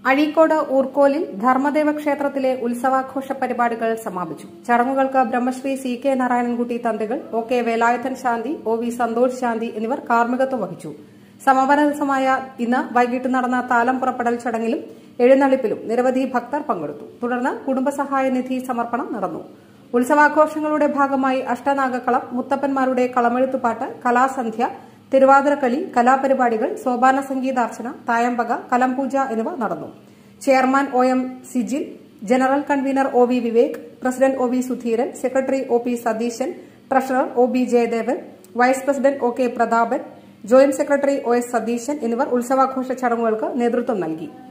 അഴീക്കോട് ഊർക്കോലിൽ ധർമ്മദേവ ക്ഷേത്രത്തിലെ ഉത്സവാഘോഷ പരിപാടികൾ സമാപിച്ചു ചടങ്ങുകൾക്ക് ബ്രഹ്മശ്രീ സി കെ നാരായണൻകുട്ടി തന്ത്രികൾ ഒ കെ വേലായുധൻ ശാന്തി ഒ വി സന്തോഷ് ശാന്തി എന്നിവർ കാർമ്മികത്വം വഹിച്ചു സമാപന ദിവസമായ ഇന്ന് വൈകിട്ട് നടന്ന താലം പുറപ്പെടൽ ചടങ്ങിലും എഴുന്നള്ളിപ്പിലും നിരവധി ഭക്തർ പങ്കെടുത്തു തുടർന്ന് കുടുംബസഹായ നിധി സമർപ്പണം നടന്നു ഉത്സവാഘോഷങ്ങളുടെ ഭാഗമായി അഷ്ടനാഗക്കളം മുത്തപ്പന്മാരുടെ കളമെഴുത്തുപാട്ട് കലാസന്ധ്യ തിരുവാതിരക്കളി കലാപരിപാടികൾ സോപാന സംഗീതാർച്ചന തായമ്പക കലംപൂജ എന്നിവ നടന്നു chairman O M Sijil general convener O V Vivek president O V Sudheeran secretary O P Satheeshan treasurer O B Jayadevan vice president O K Prathapan joint secretary O S Satheeshan എന്നിവർ ഉത്സവാഘോഷ ചടങ്ങുകൾക്ക് നേതൃത്വം നൽകി